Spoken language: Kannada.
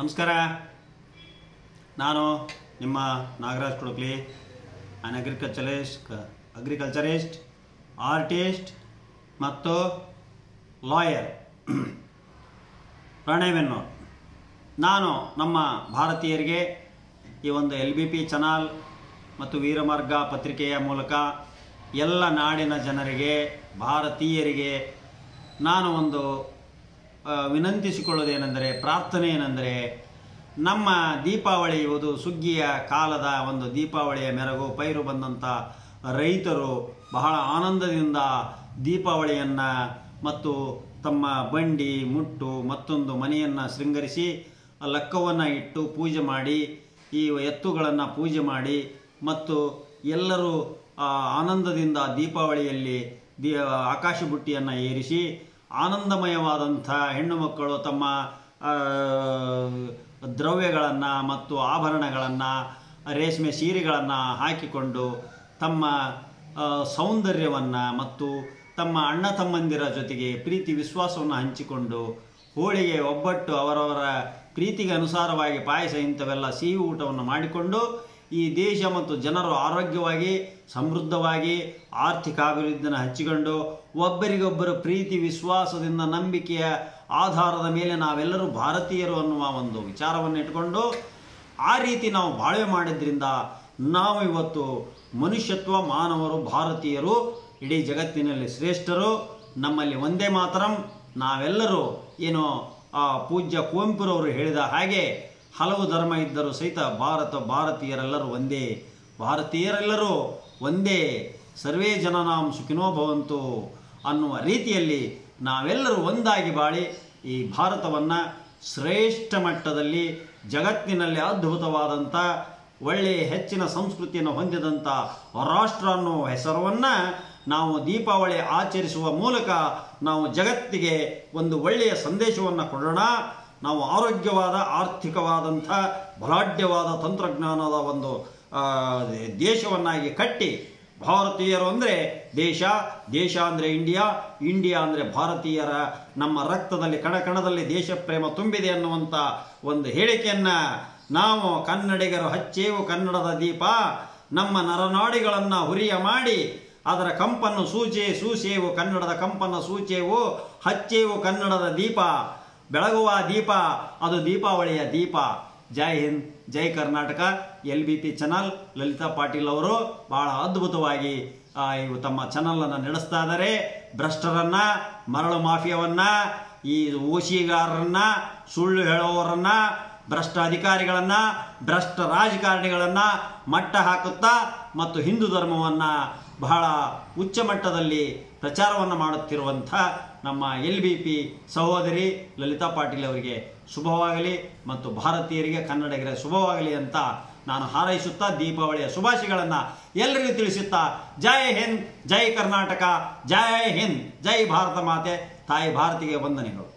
ನಮಸ್ಕಾರ ನಾನು ನಿಮ್ಮ Nagaraj Kudukli an agriculturist agriculturist artist ಮತ್ತು ಲಾಯರ್ ಪ್ರಣಯವೆನ್ನೋರ್ ನಾನು ನಮ್ಮ ಭಾರತೀಯರಿಗೆ ಈ ಒಂದು ಎಲ್ ಬಿ ಪಿ ಚಾನಲ್ ಮತ್ತು ವೀರಮಾರ್ಗ ಪತ್ರಿಕೆಯ ಮೂಲಕ ಎಲ್ಲ ನಾಡಿನ ಜನರಿಗೆ ಭಾರತೀಯರಿಗೆ ನಾನು ಒಂದು ಆ, ವಿನಂತಿಸಿಕೊಳ್ಳೋದೇನೆಂದರೆ ಪ್ರಾರ್ಥನೆ ಏನೆಂದರೆ ನಮ್ಮ ದೀಪಾವಳಿ ಇದು ಸುಗ್ಗಿಯ ಕಾಲದ ಒಂದು ದೀಪಾವಳಿಯ ಮೆರಗು ಪೈರು ಬಂದಂಥ ರೈತರು ಬಹಳ ಆನಂದದಿಂದ ದೀಪಾವಳಿಯನ್ನು ಮತ್ತು ತಮ್ಮ ಬಂಡಿ ಮುಟ್ಟು ಮತ್ತೊಂದು ಮನೆಯನ್ನು ಶೃಂಗರಿಸಿ ಲಕ್ಕವನ್ನು ಇಟ್ಟು ಪೂಜೆ ಮಾಡಿ ಈ ಎತ್ತುಗಳನ್ನು ಪೂಜೆ ಮಾಡಿ ಮತ್ತು ಎಲ್ಲರೂ ಆ, ಆನಂದದಿಂದ ದೀಪಾವಳಿಯಲ್ಲಿ ದಿ ಆಕಾಶ ಬುಟ್ಟಿಯನ್ನು ಏರಿಸಿ ಆನಂದಮಯವಾದಂಥ ಹೆಣ್ಣು ಮಕ್ಕಳು ತಮ್ಮ ಆ, ದ್ರವ್ಯಗಳನ್ನು ಮತ್ತು ಆಭರಣಗಳನ್ನು ರೇಷ್ಮೆ ಸೀರೆಗಳನ್ನು ಹಾಕಿಕೊಂಡು ತಮ್ಮ ಸೌಂದರ್ಯವನ್ನು ಮತ್ತು ತಮ್ಮ ಅಣ್ಣ ತಮ್ಮಂದಿರ ಜೊತೆಗೆ ಪ್ರೀತಿ ವಿಶ್ವಾಸವನ್ನು ಹಂಚಿಕೊಂಡು ಹೋಳಿಗೆ ಒಬ್ಬಟ್ಟು ಅವರವರ ಪ್ರೀತಿಗೆ ಅನುಸಾರವಾಗಿ ಪಾಯಸ ಇಂಥವೆಲ್ಲ ಸಿಹಿ ಊಟವನ್ನು ಮಾಡಿಕೊಂಡು ಈ ದೇಶ ಮತ್ತು ಜನರು ಆರೋಗ್ಯವಾಗಿ ಸಮೃದ್ಧವಾಗಿ ಆರ್ಥಿಕ ಅಭಿವೃದ್ಧಿಯನ್ನು ಹಂಚಿಕೊಂಡು ಒಬ್ಬರಿಗೊಬ್ಬರು ಪ್ರೀತಿ ವಿಶ್ವಾಸದಿಂದ ನಂಬಿಕೆಯ ಆಧಾರದ ಮೇಲೆ ನಾವೆಲ್ಲರೂ ಭಾರತೀಯರು ಅನ್ನುವ ಒಂದು ವಿಚಾರವನ್ನು ಇಟ್ಕೊಂಡು ಆ ರೀತಿ ನಾವು ಬಾಳ್ವೆ ಮಾಡಿದ್ರಿಂದ ನಾವು ಇವತ್ತು ಮನುಷ್ಯತ್ವ ಮಾನವರು ಭಾರತೀಯರು ಇಡೀ ಜಗತ್ತಿನಲ್ಲಿ ಶ್ರೇಷ್ಠರು ನಮ್ಮಲ್ಲಿ ಒಂದೇ ಮಾತರಂ ನಾವೆಲ್ಲರೂ ಏನು ಆ ಪೂಜ್ಯ ಕುವೆಂಪುರವರು ಹೇಳಿದ ಹಾಗೆ ಹಲವು ಧರ್ಮ ಇದ್ದರೂ ಸಹಿತ ಭಾರತ ಭಾರತೀಯರೆಲ್ಲರೂ ಒಂದೇ ಭಾರತೀಯರೆಲ್ಲರೂ ಒಂದೇ ಸರ್ವೇ ಜನನಾಂ ಸುಖಿನೋ ಭವಂತು ಅನ್ನುವ ರೀತಿಯಲ್ಲಿ ನಾವೆಲ್ಲರೂ ಒಂದಾಗಿ ಬಾಳಿ ಈ ಭಾರತವನ್ನು ಶ್ರೇಷ್ಠ ಮಟ್ಟದಲ್ಲಿ ಜಗತ್ತಿನಲ್ಲಿ ಅದ್ಭುತವಾದಂಥ ಒಳ್ಳೆಯ ಹೆಚ್ಚಿನ ಸಂಸ್ಕೃತಿಯನ್ನು ಹೊಂದಿದಂಥ ರಾಷ್ಟ್ರ ಅನ್ನೋ ಹೆಸರನ್ನು ನಾವು ದೀಪಾವಳಿ ಆಚರಿಸುವ ಮೂಲಕ ನಾವು ಜಗತ್ತಿಗೆ ಒಂದು ಒಳ್ಳೆಯ ಸಂದೇಶವನ್ನು ಕೊಡೋಣ ನಾವು ಆರೋಗ್ಯವಾದ ಆರ್ಥಿಕವಾದಂಥ ಬಲಾಢ್ಯವಾದ ತಂತ್ರಜ್ಞಾನದ ಒಂದು ಆ, ದೇಶವನ್ನಾಗಿ ಕಟ್ಟಿ ಭಾರತೀಯರು ಅಂದರೆ ದೇಶ ದೇಶ ಅಂದರೆ ಇಂಡಿಯಾ ಇಂಡಿಯಾ ಅಂದರೆ ಭಾರತೀಯರ ನಮ್ಮ ರಕ್ತದಲ್ಲಿ ಕಣ ಕಣದಲ್ಲಿ ದೇಶ ಪ್ರೇಮ ತುಂಬಿದೆ ಅನ್ನುವಂಥ ಒಂದು ಹೇಳಿಕೆಯನ್ನು ನಾವು ಕನ್ನಡಿಗರು ಹಚ್ಚೇವು ಕನ್ನಡದ ದೀಪ ನಮ್ಮ ನರನಾಡಿಗಳನ್ನು ಹುರಿಯ ಮಾಡಿ ಅದರ ಕಂಪನ್ನು ಸೂಚೆ ಸೂಸೇವು ಕನ್ನಡದ ಕಂಪನ್ನು ಸೂಚೇವು ಹಚ್ಚೇವು ಕನ್ನಡದ ದೀಪ ಬೆಳಗುವ ದೀಪ ಅದು ದೀಪಾವಳಿಯ ದೀಪ ಜೈ ಹಿಂದ್ ಜೈ Karnataka L B P channel Lalitha Patil ಅವರು ಬಹಳ ಅದ್ಭುತವಾಗಿ ಆ, ಇವು ತಮ್ಮ ಚಾನಲನ್ನು ನಡೆಸ್ತಾ ಇದ್ದಾರೆ ಭ್ರಷ್ಟರನ್ನ ಮರಳು ಮಾಫಿಯವನ್ನ ಈ ಓಸಿಗಾರರನ್ನ ಸುಳ್ಳು ಹೇಳುವವರನ್ನ ಭ್ರಷ್ಟ ಅಧಿಕಾರಿಗಳನ್ನ ಭ್ರಷ್ಟ ರಾಜಕಾರಣಿಗಳನ್ನ ಮಟ್ಟ ಹಾಕುತ್ತಾ ಮತ್ತು ಹಿಂದೂ ಧರ್ಮವನ್ನ ಬಹಳ ಉಚ್ಚ ಮಟ್ಟದಲ್ಲಿ ಪ್ರಚಾರವನ್ನು ಮಾಡುತ್ತಿರುವಂಥ ನಮ್ಮ ಎಲ್ ಬಿ ಪಿ ಸಹೋದರಿ ಲಲಿತಾ ಪಾಟೀಲ್ ಅವರಿಗೆ ಶುಭವಾಗಲಿ ಮತ್ತು ಭಾರತೀಯರಿಗೆ ಕನ್ನಡಿಗರ ಶುಭವಾಗಲಿ ಅಂತ ನಾನು ಹಾರೈಸುತ್ತಾ ದೀಪಾವಳಿಯ ಶುಭಾಶಯಗಳನ್ನು ಎಲ್ಲರಿಗೂ ತಿಳಿಸುತ್ತಾ ಜೈ ಹಿಂದ್ ಜೈ ಕರ್ನಾಟಕ ಜೈ ಹಿಂದ್ ಜೈ ಭಾರತ ಮಾತೆ ತಾಯಿ ಭಾರತಿಗೆ ವಂದನೆಗಳು